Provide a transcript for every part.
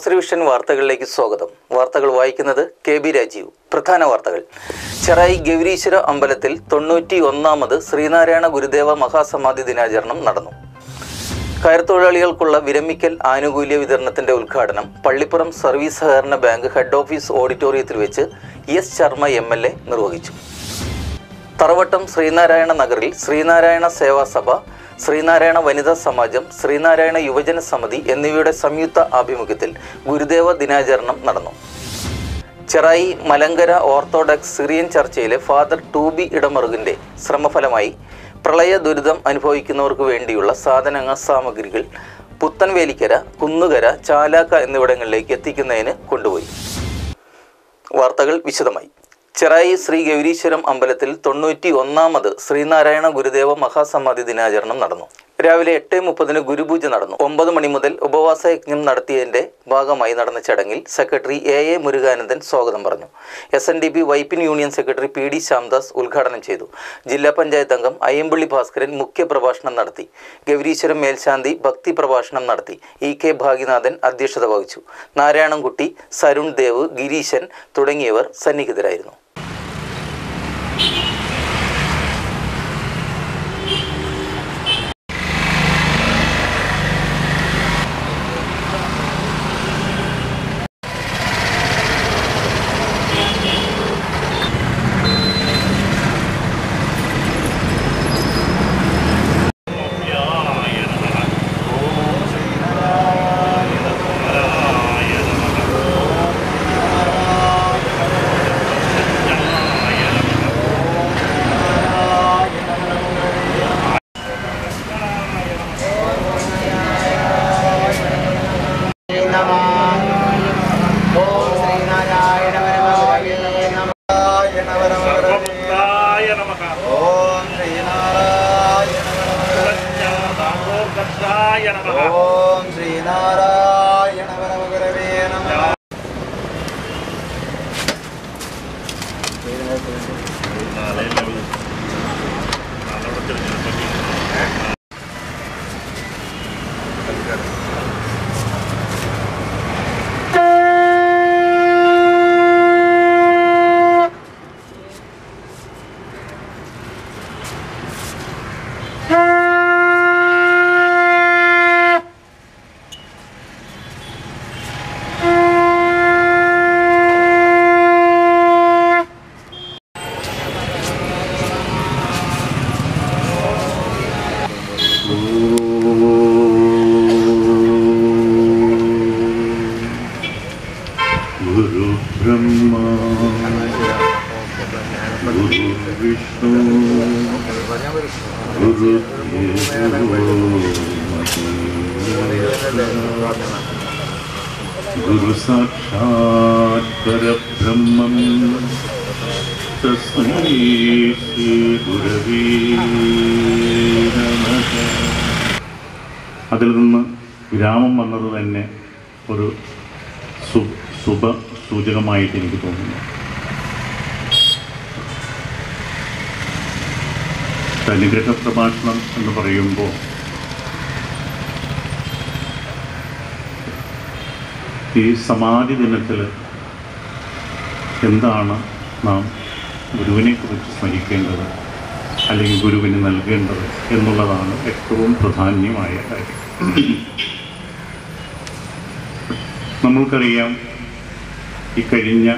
Kesari vision വാർത്തകളിലേക്ക് സ്വാഗതം വാർത്തകൾ വായിക്കുന്നത് കെ ബി രാജീവ് പ്രധാന വാർത്തകൾ ചെറായി ഗൗരീശ്വര അമ്പലത്തിൽ തൊണ്ണൂറ്റി ഒന്നാമത് ശ്രീനാരായണ ഗുരുദേവ മഹാസമാധി ദിനാചരണം നടന്നു കയർ തൊഴിലാളികൾക്കുള്ള വിരമിക്കൽ ആനുകൂല്യ വിതരണത്തിന്റെ ഉദ്ഘാടനം പള്ളിപ്പുറം സർവീസ് സഹകരണ ബാങ്ക് ഹെഡ് ഓഫീസ് ഓഡിറ്റോറിയത്തിൽ വെച്ച് S Sharma M L A നിർവഹിച്ചു തറവട്ടം ശ്രീനാരായണ നഗറിൽ ശ്രീനാരായണ സേവാ സഭ ശ്രീനാരായണ വനിതാ സമാജം ശ്രീനാരായണ യുവജന സമിതി എന്നിവയുടെ സംയുക്ത ആഭിമുഖ്യത്തിൽ ഗുരുദേവ ദിനാചരണം നടന്നു ചെറായി മലങ്കര ഓർത്തഡോക്സ് സിറിയൻ ചർച്ചയിലെ ഫാദർ ടൂബി ഇടമറുകിൻ്റെ ശ്രമഫലമായി പ്രളയ ദുരിതം അനുഭവിക്കുന്നവർക്ക് വേണ്ടിയുള്ള സാധനങ്ങൾ സാമഗ്രികൾ പുത്തൻവേലിക്കര കുന്നുകര ചാലാക്ക എന്നിവിടങ്ങളിലേക്ക് എത്തിക്കുന്നതിന് കൊണ്ടുപോയി വാർത്തകൾ വിശദമായി ചെറായി ശ്രീ ഗൗരീശ്വരം അമ്പലത്തിൽ തൊണ്ണൂറ്റി ഒന്നാമത് ശ്രീനാരായണ ഗുരുദേവ മഹാസമാധി ദിനാചരണം നടന്നു രാവിലെ എട്ട് മുപ്പതിന് ഗുരുപൂജ നടന്നു ഒമ്പത് മണി മുതൽ ഉപവാസ യജ്ഞം നടത്തിയതിന്റെ ഭാഗമായി നടന്ന ചടങ്ങിൽ സെക്രട്ടറി എ എ മുരുകാനന്ദൻ സ്വാഗതം പറഞ്ഞു S N D P Vypin union secretary P D Shyamdas ഉദ്ഘാടനം ചെയ്തു ജില്ലാ പഞ്ചായത്ത് അംഗം അയ്യമ്പള്ളി ഭാസ്കരൻ മുഖ്യ പ്രഭാഷണം നടത്തി ഗൗരീശ്വരം മേൽശാന്തി ഭക്തി പ്രഭാഷണം നടത്തി ഇ കെ ഭാഗ്യനാഥൻ അധ്യക്ഷത വഹിച്ചു നാരായണൻകുട്ടി സരുൺ ദേവ് ഗിരീശൻ തുടങ്ങിയവർ സന്നിഹിതരായിരുന്നു സർവഭദ്രായ നമഃ സർവജ്ഞാതാമോർഗദ്ധായ നമഃ गुरु ब्रह्मा गुरु विष्णु गुरु गुरु साक्षात् परब्रह्मं तस्मै श्रीगुरवे नमः അതിൽ നിന്ന് വിരാമം വന്നത് തന്നെ ഒരു സു ശുഭ സൂചകമായിട്ട് എനിക്ക് തോന്നുന്നു അനുഗ്രഹ പ്രഭാഷണം എന്ന് പറയുമ്പോൾ ഈ സമാധി ദിനത്തിൽ എന്താണ് നാം ഗുരുവിനെ കുറിച്ച് സ്മരിക്കേണ്ടത് അല്ലെങ്കിൽ ഗുരുവിന് നൽകേണ്ടത് എന്നുള്ളതാണ് ഏറ്റവും പ്രധാന്യമായ കാര്യം നമ്മൾക്കറിയാം ഈ കഴിഞ്ഞ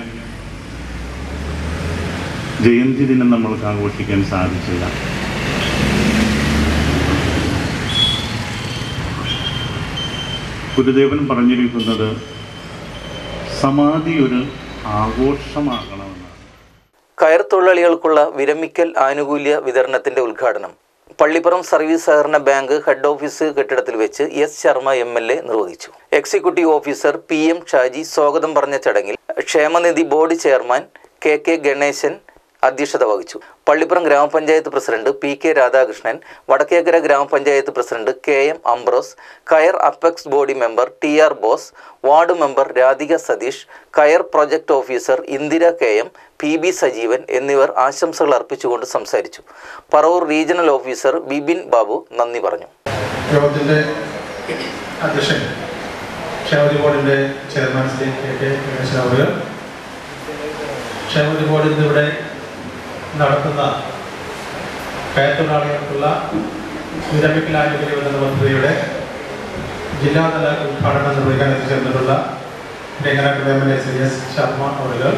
ജയന്തി ദിനം നമ്മൾക്ക് ആഘോഷിക്കാൻ സാധിച്ചില്ല ഗുരുദേവൻ പറഞ്ഞിരിക്കുന്നത് സമാധി ഒരു ആഘോഷമാകണമെന്നാണ് കയർ തൊഴിലാളികൾക്കുള്ള വിരമിക്കൽ ആനുകൂല്യ വിതരണത്തിന്റെ ഉദ്ഘാടനം പള്ളിപ്പുറം സർവീസ് സഹകരണ ബാങ്ക് ഹെഡ് ഓഫീസ് കെട്ടിടത്തിൽ വെച്ച് S Sharma M L A നിർവഹിച്ചു executive officer P M Shaji സ്വാഗതം പറഞ്ഞ ചടങ്ങിൽ ക്ഷേമനിധി board chairman K K Ganesan അധ്യക്ഷത വഹിച്ചു പള്ളിപ്പുറം ഗ്രാമപഞ്ചായത്ത് president P K Radhakrishnan Vadakkekara ഗ്രാമപഞ്ചായത്ത് പ്രസിഡന്റ് കെ എം അംബ്രോസ് കയർ apex body member T R Bose ward member Radhika Satheesh കയർ project officer Indira K M P B Sajeevan എന്നിവർ ആശംസകൾ അർപ്പിച്ചുകൊണ്ട് സംസാരിച്ചു പറവൂർ റീജിയണൽ ഓഫീസർ ബിബിൻ ബാബു നന്ദി പറഞ്ഞു യോഗത്തിൻ്റെ അധ്യക്ഷൻ ക്ഷേമതി ബോർഡിൻ്റെ chairman Shri K K Ganesan അവർ ക്ഷേമതി ബോർഡ് ഇന്നിവിടെ നടത്തുന്ന കയത്തൊഴിലാളികൾക്കുള്ള വിരമിക്കൽ ആനുകൂല്യം എന്ന പദ്ധതിയുടെ ജില്ലാതല ഉദ്ഘാടനം നിർവഹിക്കാൻ എത്തിച്ചേർന്നിട്ടുള്ള രംഗനാട്ട് M L A Shri S Sharma അവരുകൾ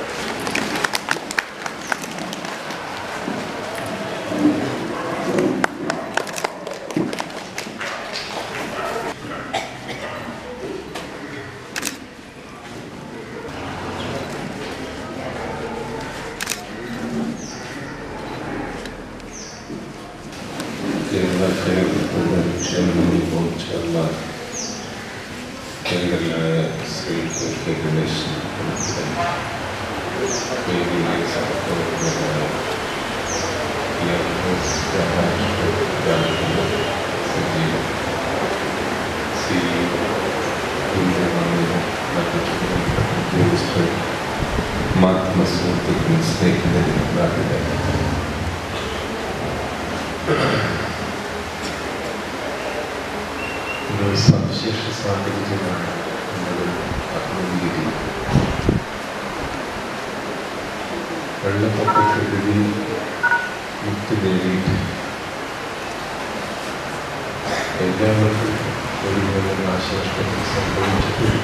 കേരളത്തിലെ ക്ഷേമനിധി ബോർഡ് ചെയർമാൻ കേന്ദ്രത്തിലായ ശ്രീ കെ കെ ഗണേശൻ വേദിയിലെ സഹപ്രവർത്തകരായ എസ് രാധാകൃഷ്ണൻ രാജകുമാർ സജീവ സി മറ്റു ഉദ്യോഗസ്ഥർ മാധ്യമ സുഹൃത്തുക്കളും സ്നേഹിതരും നാട്ടുകാരും ഒരു സവിശേഷ സാഹചര്യമാണ് നമ്മൾ അഭിമുഖീകരിക്കുന്നത് വെള്ളപ്പൊക്കക്കെതിരെ മുക്തി നേടിയിട്ട് എല്ലാവർക്കും ഒരുപോലെ നാശനഷ്ടങ്ങൾ സംഭവിച്ചിട്ടുണ്ട്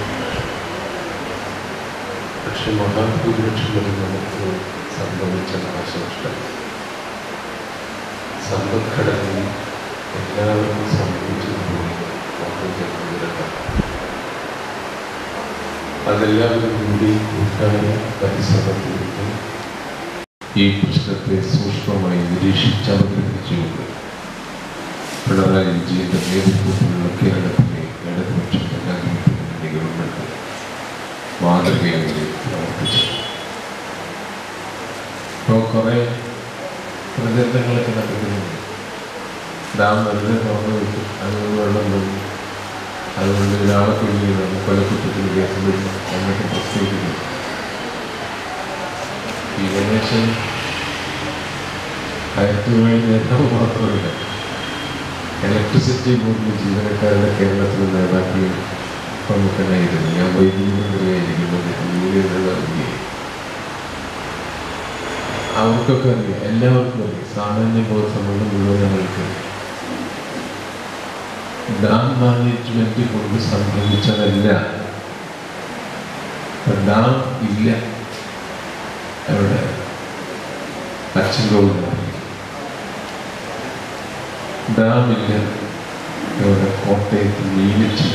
പക്ഷെ മഹാഭൂരിപക്ഷം വരെ നമുക്ക് സംഭവിച്ച നാശനഷ്ടം സമ്പദ്ഘടനയിൽ എല്ലാവർക്കും സംഭവിച്ചതുപോലെ ദുരന്തം അതെല്ലാവരും കൂടി കൂട്ടായ പരിശ്രമത്തിലൂടെ ഈ പ്രശ്നത്തെ സൂക്ഷ്മമായി നിരീക്ഷിച്ച് അവതരിപ്പിച്ചുകൊണ്ട് പിണറായി വിജയന്റെ നേതൃത്വത്തിലുള്ള കേരളത്തിലെ ഇടതുപക്ഷ ജനാധിപത്യ ഗവൺമെന്റ് മാതൃകയായി പ്രവർത്തിച്ചു ഇപ്പോൾ കുറേ പ്രചരണങ്ങളൊക്കെ നടക്കുന്നുണ്ട് ഡാം വെറുതെ തുറന്നു വിട്ടു അതുകൊണ്ട് വെള്ളം വന്നു അതുകൊണ്ട് ഒരാളെ കൊല്ലുകയാണ് കൊലക്കുറ്റത്തിന് കേസ് വരുന്നു എന്നൊക്കെ പ്രസ്താവിക്കുന്നു ഈ ഗണേശൻ ആയിരത്തി നേതാവ് മാത്രമല്ല ഇലക്ട്രിസിറ്റി ബോർഡിലെ ജീവനക്കാരുടെ കേരളത്തിലെ നേതാക്കൾ പ്രമുഖനായിരുന്നു ഞാൻ വൈദ്യുതി മന്ത്രിയായിരിക്കുന്നത് യൂണിയനുള്ള അവർക്കൊക്കെ അറിയാം എല്ലാവർക്കും അറിയാം സാമാന്യ ബോധമുള്ള മുഴുവൻ ആൾക്ക് ഡാം മാനേജ്മെന്റ് കൊണ്ട് സംഭവിച്ചതല്ല ഇപ്പൊ ഡാം ഇല്ല അവിടെ അച്ഛൻകോവിൽ ഡാം ഇല്ല ഇവിടെ കോട്ടയത്ത് നീലിച്ചില്ല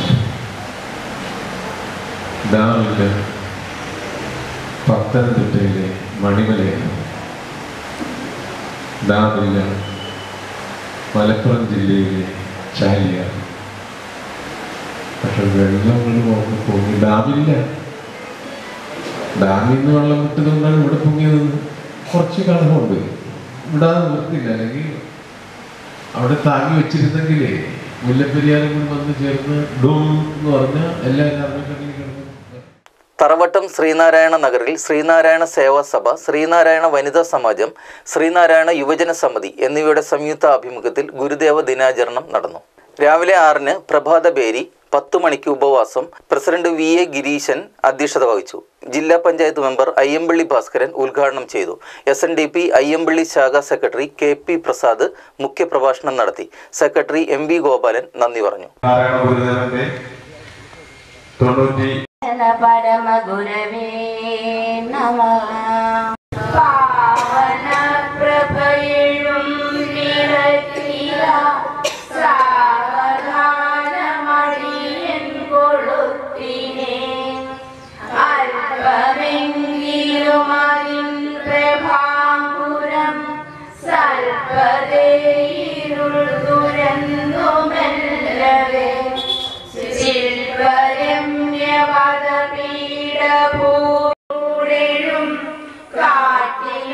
ഡാം ഇല്ല പത്തനംതിട്ടയിലെ മണിമലയാണ് ഡാമില്ല മലപ്പുറം ജില്ലയിലെ ചാലിയാർ പക്ഷെ വെള്ളങ്ങൾ നോക്കി പൊങ്ങി ഡാമില്ല ഡാമിൽ നിന്ന് വെള്ളം വിട്ടതുകൊണ്ടാണ് ഇവിടെ പൊങ്ങിയതെന്ന് കുറച്ച് കാലമുണ്ട് ഇവിടെ അത് നിർത്തില്ല അല്ലെങ്കിൽ അവിടെ താങ്ങി വെച്ചിരുന്നെങ്കിലേ മുല്ലപ്പെരിയാറും കൂടി വന്ന് ചേർന്ന് ഡൂം എന്ന് പറഞ്ഞാൽ എല്ലാ കാരണക്കടലിൽ കിടന്നു തറവട്ടം ശ്രീനാരായണ നഗറിൽ ശ്രീനാരായണ സേവാ സഭ ശ്രീനാരായണ വനിതാ സമാജം ശ്രീനാരായണ യുവജന സമിതി എന്നിവയുടെ സംയുക്ത ആഭിമുഖ്യത്തിൽ ഗുരുദേവ ദിനാചരണം നടന്നു രാവിലെ ആറിന് പ്രഭാത ബേരി പത്തു മണിക്ക് ഉപവാസം പ്രസിഡന്റ് വി എ ഗിരീശൻ അധ്യക്ഷത വഹിച്ചു ജില്ലാ പഞ്ചായത്ത് മെമ്പർ അയ്യമ്പള്ളി ഭാസ്കരൻ ഉദ്ഘാടനം ചെയ്തു S N D P Ayyampilly ശാഖാ സെക്രട്ടറി കെ പി പ്രസാദ് മുഖ്യപ്രഭാഷണം നടത്തി സെക്രട്ടറി എം വി ഗോപാലൻ നന്ദി പറഞ്ഞു നാരായണ ഗുരുദേവന്റെ തൊണ്ണൂറ്റി പരമഗുരവേ നമ പാവന പ്രഭയും നിറത്തില സാവധാനമടിയൻ കൊളുത്തിനെ അല്പമെങ്കിലും അതിൻ പ്രഭാപുരം സൽപതയിരുൾ ദുരന്തുമെല്ലവേ ശില്പരമ്യപദപീഠഭൂടെഴും കാറ്റിൽ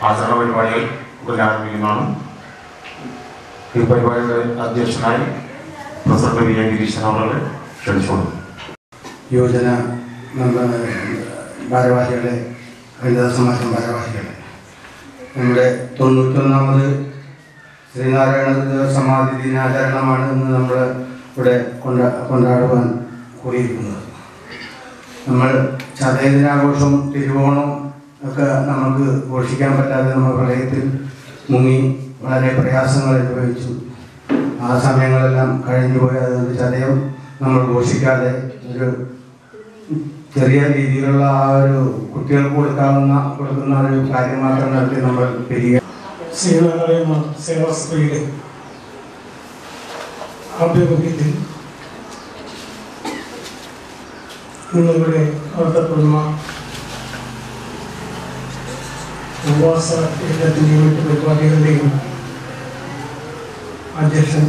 ആചരണ പരിപാടികൾ പുനരാരംഭിക്കുന്നതാണ് ഈ പരിപാടിയുടെ അധ്യക്ഷനായി പ്രസിഡന്റ് വി എ ഗിരീശൻ അവരുടെ ക്ഷണിച്ചുകൊള്ളുന്നു യുവജന മെമ്പർ ഭാരവാഹികളെ വനിതാ സമാജം ഭാരവാഹികളെ നമ്മുടെ തൊണ്ണൂറ്റൊന്നാമത് ശ്രീനാരായണ ഗുരുദേവ സമാധി ദിനാചരണമാണ് ഇന്ന് നമ്മൾ ഇവിടെ കൊണ്ടാ കൊണ്ടാടുവാൻ കൂടിയിരിക്കുന്നത് നമ്മൾ ചതയ ദിനാഘോഷം തിരുവോണം ഒക്കെ നമുക്ക് ഘോഷിക്കാൻ പറ്റാതെ നമ്മൾ പ്രളയത്തിൽ മുങ്ങി വളരെ പ്രയാസങ്ങൾ അനുഭവിച്ചു ആ സമയങ്ങളെല്ലാം കഴിഞ്ഞു പോയി അതുകൊണ്ട് ചതയം നമ്മൾ ഘോഷിക്കാതെ ഒരു ചെറിയ രീതിയിലുള്ള ആ ഒരു കുട്ടികൾക്ക് കൊടുക്കാവുന്ന കൊടുക്കുന്ന ഒരു കാര്യം മാത്രം നടത്തി നമ്മൾ പെരിയ ശ്രീനാരായണ സേവാശ്രീയുടെ ആഭിമുഖ്യത്തിൽ ഇന്നിവിടെ നടത്തപ്പെടുന്ന ഉപവാസ യജ്ഞത്തിൻ്റെയും മറ്റ് പരിപാടികളുടെയും അധ്യക്ഷൻ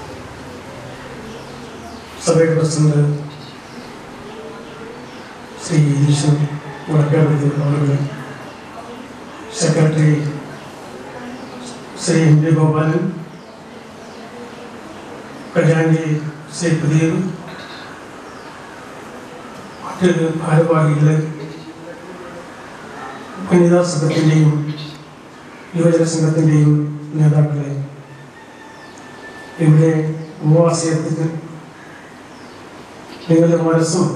സഭയുടെ പ്രസിഡന്റ് ശ്രീ ഈശ്വർ വടക്കാപതി അവർ secretary Shri M J Gopalan ഖജാൻജി ശ്രീ പ്രദീപ് മറ്റ് ഭാരവാഹികളെ വനിതാ സംഘത്തിൻ്റെയും യുവജന സംഘത്തിൻ്റെയും നേതാക്കളെ ഇവിടെ ഉപവാസയത്തിന് നിങ്ങളുടെ മനസ്സും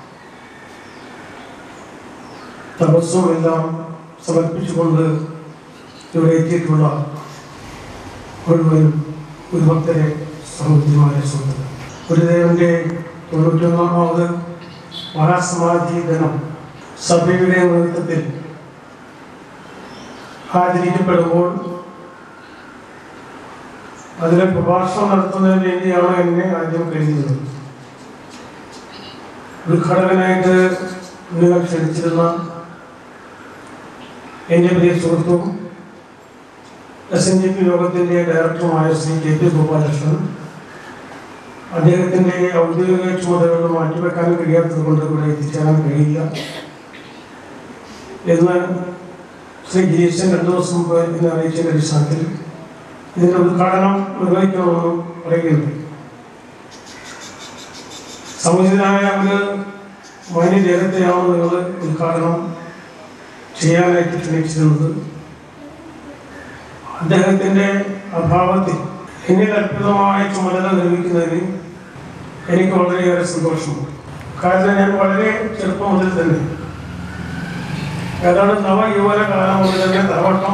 തപസ്സും എല്ലാം സമർപ്പിച്ചുകൊണ്ട് ഇവിടെ എത്തിയിട്ടുള്ള മുഴുവൻ ഗുരുഭക്തരെ സമുദ്രമായ സുഹൃത്തുക്കൾ ഗുരുദേവന്റെ തൊണ്ണൂറ്റൊന്നാമത് മഹാസമാധി ദിനം സഭയുടെ നേതൃത്വത്തിൽ ആചരിക്കപ്പെടുമ്പോൾ അതിലെ പ്രഭാഷണം നടത്തുന്നതിന് വേണ്ടിയാണ് എന്നെ ആദ്യം കരുതിയത് ഉദ്ഘാടകനായിട്ട് നിങ്ങൾ ക്ഷണിച്ചിരുന്ന എൻ്റെ പ്രിയ സുഹൃത്തും എസ് എൻ ജി പി യോഗത്തിൻ്റെ ഡയറക്ടറുമായ ശ്രീ കെ പി ഗോപാലകൃഷ്ണൻ അദ്ദേഹത്തിൻ്റെ ഔദ്യോഗിക ചുമതലകൾ മാറ്റിവെക്കാൻ കഴിയാത്തത് കൊണ്ട് ഇവിടെ എത്തിച്ചേരാൻ കഴിയില്ല എന്ന് ശ്രീ ഗിരീശൻ രണ്ടു ദിവസം മുമ്പ് എന്നെ അറിയിച്ചതിൻ്റെ അടിസ്ഥാനത്തിൽ ഇതിൻ്റെ ഉദ്ഘാടനം നിർവഹിക്കണമെന്ന് പറയുകയുണ്ട് സമുചിതനായ ഒരു മാന്യദേഹത്തെയാണ് നിങ്ങൾ ഉദ്ഘാടനം ചെയ്യാനായിട്ട് ക്ഷണിച്ചിരുന്നത് അദ്ദേഹത്തിൻ്റെ അഭാവത്തിൽ എന്നിൽ അത്ഭുതമായ ചുമതല നിർവഹിക്കുന്നതിന് എനിക്ക് വളരെയേറെ സന്തോഷമുണ്ട് കാരണം ഞാൻ വളരെ ചെറുപ്പം മുതൽ തന്നെ ഏതാണ്ട് നവയുവന കാലം മുതൽ തന്നെ തറവട്ടം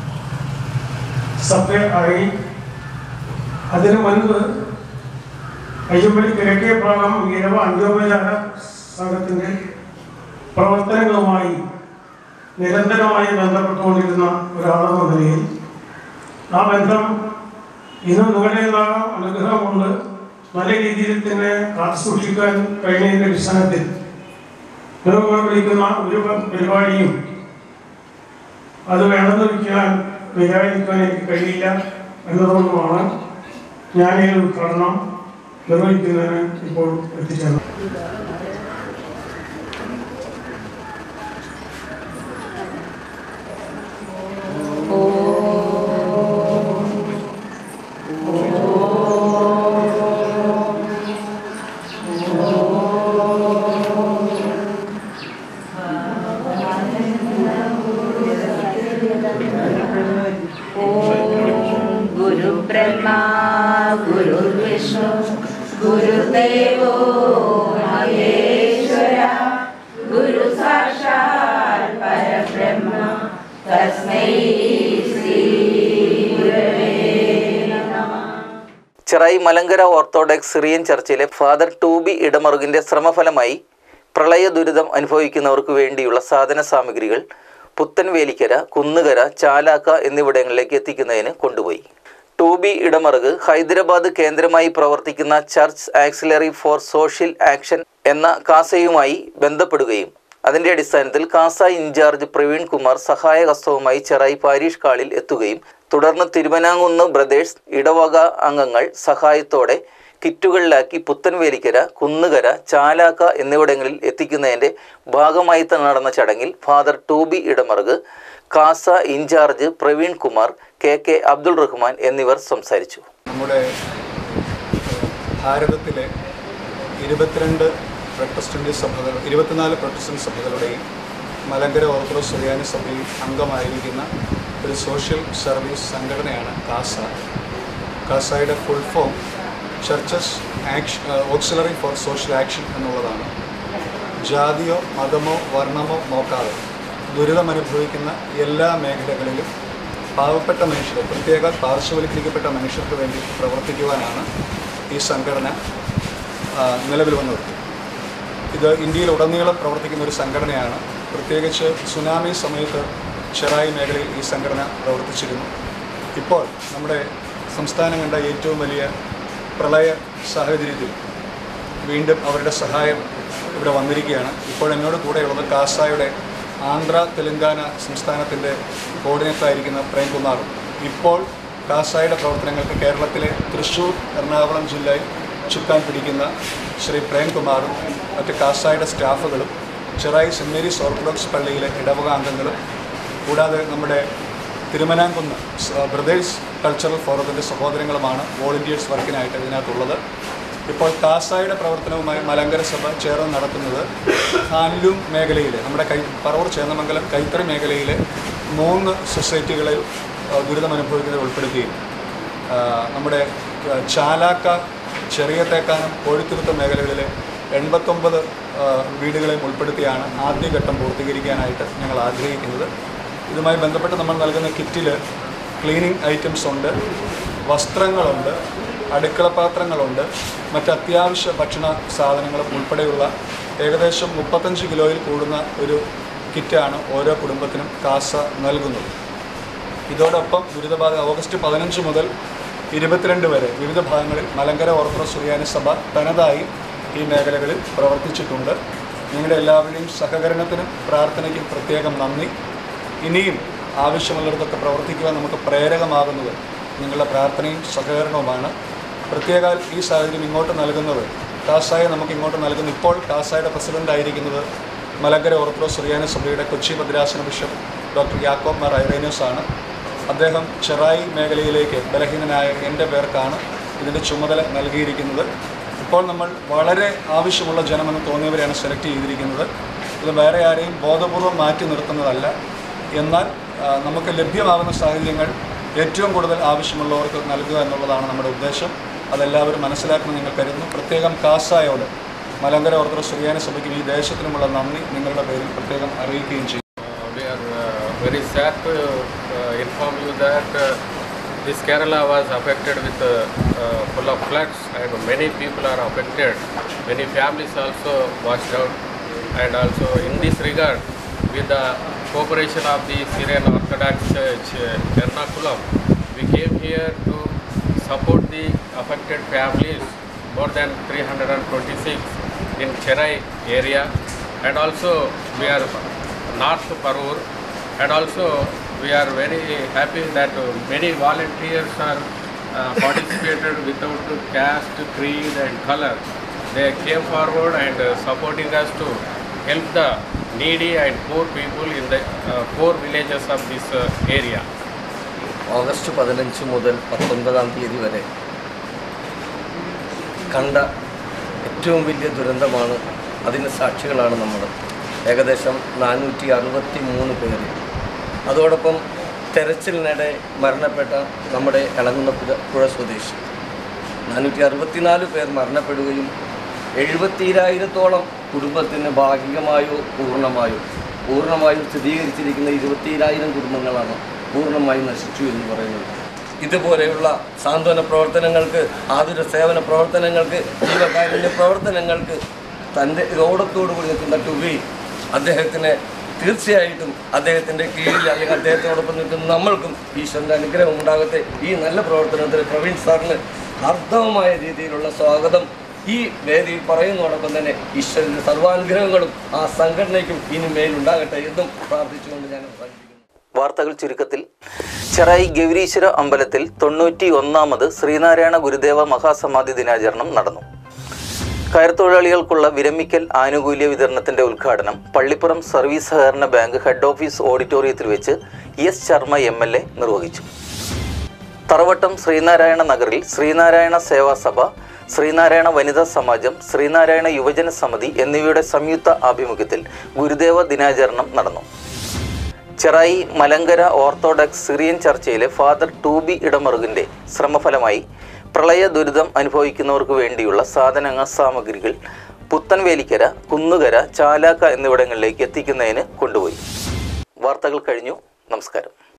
സഭ ആയി അതിനു മുൻപ് അയ്യമ്പലി കിഴക്കേ ഭാഗം ഇരവ അന്ത്യോപചാര സംഘത്തിൻ്റെ പ്രവർത്തനങ്ങളുമായി നിരന്തരമായി ബന്ധപ്പെട്ടുകൊണ്ടിരുന്ന ഒരാളെന്ന നിലയിൽ ആ ബന്ധം ഇന്ന് നിങ്ങളുടേതാകാം അനുഗ്രഹം കൊണ്ട് നല്ല രീതിയിൽ തന്നെ കാത്തു സൂക്ഷിക്കാൻ കഴിഞ്ഞതിൻ്റെ അടിസ്ഥാനത്തിൽ നിങ്ങൾ വിളിക്കുന്ന ഒരു പരിപാടിയും അത് വേണമെന്ന് വയ്ക്കാൻ വിചാരിക്കാൻ എനിക്ക് കഴിയില്ല എന്നതുകൊണ്ടുമാണ് ഞാൻ ഈ ഉദ്ഘാടനം നിർവഹിക്കുന്നതിന് ഇപ്പോൾ എത്തിച്ചേർന്നത് गुरुब्रह्मा गुरुर्विष्णु गुरुदेवो महेश्वरा गुरु साक्षात् परब्रह्म तस्मै श्री गुरवे नमः ചെറായി മലങ്കര ഓർത്തഡോക്സ് സിറിയൻ ചർച്ചിലെ ഫാദർ ടൂബി ഇടമറുകിൻ്റെ ശ്രമഫലമായി പ്രളയ ദുരിതം അനുഭവിക്കുന്നവർക്ക് വേണ്ടിയുള്ള സാധന സാമഗ്രികൾ പുത്തൻവേലിക്കര കുന്നുകര ചാലാക്ക എന്നിവിടങ്ങളിലേക്ക് എത്തിക്കുന്നതിന് കൊണ്ടുപോയി ടൂബി ഇടമറുക് ഹൈദരാബാദ് കേന്ദ്രമായി പ്രവർത്തിക്കുന്ന church auxiliary for social action എന്ന കാസയുമായി ബന്ധപ്പെടുകയും അതിന്റെ അടിസ്ഥാനത്തിൽ കാസ ഇൻചാർജ് പ്രവീൺ കുമാർ സഹായ ഹസ്തവുമായി ചെറായി പാരീഷ് കാളിൽ എത്തുകയും തുടർന്ന് തിരുവനാങ്കുന്ന് ബ്രദേഴ്സ് ഇടവക അംഗങ്ങൾ സഹായത്തോടെ കിറ്റുകളിലാക്കി പുത്തൻവേലിക്കര കുന്നുകര ചാലാക്ക എന്നിവിടങ്ങളിൽ എത്തിക്കുന്നതിൻ്റെ ഭാഗമായി തന്നെ നടന്ന ചടങ്ങിൽ father Toby Edamaruk CASA in charge Praveen Kumar K K Abdul Rahman എന്നിവർ സംസാരിച്ചു നമ്മുടെ ഭാരതത്തിലെ ഇരുപത്തിരണ്ട് പ്രൊട്ടസ്റ്റന്റ് സഭകൾ ഇരുപത്തിനാല് പ്രൊട്ടസ്റ്റന്റ് സഭകളുടെയും മലങ്കര ഓർത്തഡോക്സ് സുറിയാനി സഭയിൽ അംഗമായിരിക്കുന്ന ഒരു സോഷ്യൽ സർവീസ് സംഘടനയാണ് കാസ കാസയുടെ full form churches action auxiliary for social action എന്നുള്ളതാണ് ജാതിയോ മതമോ വർണ്ണമോ നോക്കാതെ ദുരിതമനുഭവിക്കുന്ന എല്ലാ മേഖലകളിലും പാവപ്പെട്ട മനുഷ്യർ പ്രത്യേക പാർശ്വവൽക്കരിക്കപ്പെട്ട മനുഷ്യർക്ക് വേണ്ടി പ്രവർത്തിക്കുവാനാണ് ഈ സംഘടന ആ, നിലവിൽ വന്നത് ഇത് ഇന്ത്യയിൽ ഉടനീളം പ്രവർത്തിക്കുന്ന ഒരു സംഘടനയാണ് പ്രത്യേകിച്ച് സുനാമി സമയത്ത് ചെറായി മേഖലയിൽ ഈ സംഘടന പ്രവർത്തിച്ചിരുന്നു ഇപ്പോൾ നമ്മുടെ സംസ്ഥാനം കണ്ട ഏറ്റവും വലിയ പ്രളയ സാഹചര്യത്തിൽ വീണ്ടും അവരുടെ സഹായം ഇവിടെ വന്നിരിക്കുകയാണ് ഇപ്പോൾ എന്നോട് കൂടെയുള്ളത് കാസായുടെ ആന്ധ്ര തെലങ്കാന സംസ്ഥാനത്തിൻ്റെ കോർഡിനേറ്ററായിരിക്കുന്ന പ്രേംകുമാറും ഇപ്പോൾ കാസായുടെ പ്രവർത്തനങ്ങൾക്ക് കേരളത്തിലെ തൃശ്ശൂർ എറണാകുളം ജില്ലയിൽ ചുക്കാൻ പിടിക്കുന്ന ശ്രീ പ്രേംകുമാറും മറ്റ് കാസായുടെ സ്റ്റാഫുകളും ചെറായി സെൻറ് മേരീസ് ഓർത്തഡോക്സ് പള്ളിയിലെ ഇടവക അംഗങ്ങളും കൂടാതെ നമ്മുടെ തിരുമനാംകുന്ന് സ- ബ്രദേഴ്സ് കൾച്ചറൽ ഫോറത്തിൻ്റെ സഹോദരങ്ങളുമാണ് വോളണ്ടിയേഴ്സ് വർക്കിനായിട്ട് ഇതിനകത്തുള്ളത് ഇപ്പോൾ കാസായുടെ പ്രവർത്തനവുമായി മലങ്കര സഭ ചേർന്ന് നടത്തുന്നത് ഹാൻലൂം മേഖലയിലെ നമ്മുടെ കൈ പറവൂർ ചേന്നമംഗലം കൈത്തറി മേഖലയിലെ മൂന്ന് സൊസൈറ്റികളിൽ ആ, ദുരിതമനുഭവിക്കുന്നത് ഉൾപ്പെടുത്തിയും ആ, നമ്മുടെ ആ, ചാലാക്ക ചെറിയ തേക്കാനം കോഴിത്തുരുത്ത മേഖലകളിലെ എൺപത്തൊമ്പത് ആ, വീടുകളെയും ഉൾപ്പെടുത്തിയാണ് ആദ്യഘട്ടം പൂർത്തീകരിക്കാനായിട്ട് ഞങ്ങൾ ആഗ്രഹിക്കുന്നത് ഇതുമായി ബന്ധപ്പെട്ട് നമ്മൾ നൽകുന്ന കിറ്റിൽ ക്ലീനിങ് ഐറ്റംസ് ഉണ്ട് വസ്ത്രങ്ങളുണ്ട് അടുക്കളപാത്രങ്ങളുണ്ട് മറ്റ് അത്യാവശ്യ ഭക്ഷണ സാധനങ്ങളും ഉൾപ്പെടെയുള്ള ഏകദേശം മുപ്പത്തഞ്ച് കിലോയിൽ കൂടുന്ന ഒരു കിറ്റാണ് ഓരോ കുടുംബത്തിനും കാസ നൽകുന്നത് ഇതോടൊപ്പം ദുരിതബാധ ഓഗസ്റ്റ് പതിനഞ്ച് മുതൽ ഇരുപത്തിരണ്ട് വരെ വിവിധ ഭാഗങ്ങളിൽ മലങ്കര ഓർത്തഡോക്സ് സുറിയാനി സഭ തനതായി ഈ മേഖലകളിൽ പ്രവർത്തിച്ചിട്ടുണ്ട് നിങ്ങളുടെ എല്ലാവരുടെയും സഹകരണത്തിനും പ്രാർത്ഥനയ്ക്കും പ്രത്യേകം നന്ദി ഇനിയും ആവശ്യമുള്ളിടത്തൊക്കെ പ്രവർത്തിക്കുവാൻ നമുക്ക് പ്രേരകമാകുന്നത് നിങ്ങളുടെ പ്രാർത്ഥനയും സഹകരണവുമാണ് പ്രത്യേക ഈ സാഹചര്യം ഇങ്ങോട്ട് നൽകുന്നത് കാസായ നമുക്ക് ഇങ്ങോട്ട് നൽകുന്ന ഇപ്പോൾ കാസായുടെ പ്രസിഡന്റ് ആയിരിക്കുന്നത് മലങ്കര ഓർത്തഡോക്സ് സുറിയാനി സഭയുടെ കൊച്ചി ഭദ്രാസന ബിഷപ്പ് ഡോക്ടർ യാക്കോബ് മാർ ഐറേനിയസ് ആണ് അദ്ദേഹം ചെറായി മേഖലയിലേക്ക് ബലഹീനനായ എൻ്റെ പേർക്കാണ് ഇതിൻ്റെ ചുമതല നൽകിയിരിക്കുന്നത് ഇപ്പോൾ നമ്മൾ വളരെ ആവശ്യമുള്ള ജനമെന്ന് തോന്നിയവരെയാണ് സെലക്ട് ചെയ്തിരിക്കുന്നത് ഇത് വേറെ ആരെയും ബോധപൂർവം മാറ്റി നിർത്തുന്നതല്ല എന്നാൽ ആ, നമുക്ക് ലഭ്യമാകുന്ന സാഹചര്യങ്ങൾ ഏറ്റവും കൂടുതൽ ആവശ്യമുള്ളവർക്ക് നൽകുക എന്നുള്ളതാണ് നമ്മുടെ ഉദ്ദേശം അതെല്ലാവരും മനസ്സിലാക്കണം നിങ്ങൾ കരുതുന്നു പ്രത്യേകം കാസായോട് മലങ്കര ഓർത്തഡോക്സ് സുറിയാനി സഭയ്ക്കും ഈ ദേശത്തിനുമുള്ള നന്ദി നിങ്ങളുടെ പേരിൽ പ്രത്യേകം അറിയിക്കുകയും ചെയ്യും we are uh, very sad to uh, inform you that uh, this Kerala was affected with uh, uh, full of floods and many people are affected. Many families also washed out and also in this regard with the cooperation of the Syrian Orthodox Church uh, Ernakulam, we came here to support the affected families more than 326 in Cherai area and also we are North Parur and also we are very happy that uh, many volunteers are uh, participated without caste, creed and color. They came forward and uh, supporting us to help the needy and poor people in the uh, poor villages of this uh, area. August പതിനഞ്ച് മുതൽ പത്തൊൻപതാം തീയതി വരെ കണ്ട ഏറ്റവും വലിയ ദുരന്തമാണ് അതിന് സാക്ഷികളാണ് നമ്മൾ ഏകദേശം നാനൂറ്റി അറുപത്തി മൂന്ന് പേര് അതോടൊപ്പം തെരച്ചിലിനിടെ മരണപ്പെട്ട നമ്മുടെ ഇളങ്ങുന്ന പുഴ പുഴ സ്വദേശി നാനൂറ്റി അറുപത്തിനാല് പേർ മരണപ്പെടുകയും എഴുപത്തിരായിരത്തോളം കുടുംബത്തിന് ഭാഗികമായോ പൂർണ്ണമായോ പൂർണ്ണമായും സ്ഥിരീകരിച്ചിരിക്കുന്ന ഇരുപത്തിരായിരം കുടുംബങ്ങളാണ് പൂർണ്ണമായും നശിച്ചു എന്ന് പറയുന്നത് ഇതുപോലെയുള്ള സാന്ത്വന പ്രവർത്തനങ്ങൾക്ക് ആതുര സേവന പ്രവർത്തനങ്ങൾക്ക് ജീവകാരുണ്യ പ്രവർത്തനങ്ങൾക്ക് തൻ്റെ ഇതോടത്തോടു കൂടി നിൽക്കുന്ന ടുബി അദ്ദേഹത്തിന് തീർച്ചയായിട്ടും അദ്ദേഹത്തിൻ്റെ കീഴിൽ അല്ലെങ്കിൽ അദ്ദേഹത്തോടൊപ്പം നിൽക്കുന്ന നമ്മൾക്കും ഈശ്വരൻ്റെ അനുഗ്രഹം ഉണ്ടാകട്ടെ ഈ നല്ല പ്രവർത്തനത്തിന് പ്രവീൺ സാറിന് അർത്ഥവമായ രീതിയിലുള്ള സ്വാഗതം ഈ വേദിയിൽ പറയുന്നതോടൊപ്പം തന്നെ ഈശ്വരൻ്റെ സർവാനുഗ്രഹങ്ങളും ആ സംഘടനയ്ക്കും ഇനി മേലുണ്ടാകട്ടെ എന്നും പ്രാർത്ഥിച്ചുകൊണ്ട് ഞാൻ അവസാനിപ്പിക്കുന്നു വാർത്തകൾ ചുരുക്കത്തിൽ ചെറായി ഗൗരീശ്വര അമ്പലത്തിൽ തൊണ്ണൂറ്റി ഒന്നാമത് ശ്രീനാരായണ ഗുരുദേവ മഹാസമാധി ദിനാചരണം നടന്നു കയർ തൊഴിലാളികൾക്കുള്ള വിരമിക്കൽ ആനുകൂല്യ വിതരണത്തിന്റെ ഉദ്ഘാടനം പള്ളിപ്പുറം സർവീസ് സഹകരണ ബാങ്ക് ഹെഡ് ഓഫീസ് ഓഡിറ്റോറിയത്തിൽ വെച്ച് S Sharma M L A നിർവഹിച്ചു തറവട്ടം ശ്രീനാരായണ നഗറിൽ ശ്രീനാരായണ സേവാ സഭ ശ്രീനാരായണ വനിതാ സമാജം ശ്രീനാരായണ യുവജന സമിതി എന്നിവയുടെ സംയുക്ത ആഭിമുഖ്യത്തിൽ ഗുരുദേവ ദിനാചരണം നടന്നു ചെറായി മലങ്കര ഓർത്തഡോക്സ് സിറിയൻ ചർച്ചയിലെ ഫാദർ ടൂബി ഇടമറുകിൻ്റെ ശ്രമഫലമായി പ്രളയ ദുരിതം അനുഭവിക്കുന്നവർക്ക് വേണ്ടിയുള്ള സാധനങ്ങൾ സാമഗ്രികൾ പുത്തൻവേലിക്കര കുന്നുകര ചാലാക്ക എന്നിവിടങ്ങളിലേക്ക് എത്തിക്കുന്നതിന് കൊണ്ടുപോയി വാർത്തകൾ കഴിഞ്ഞു നമസ്കാരം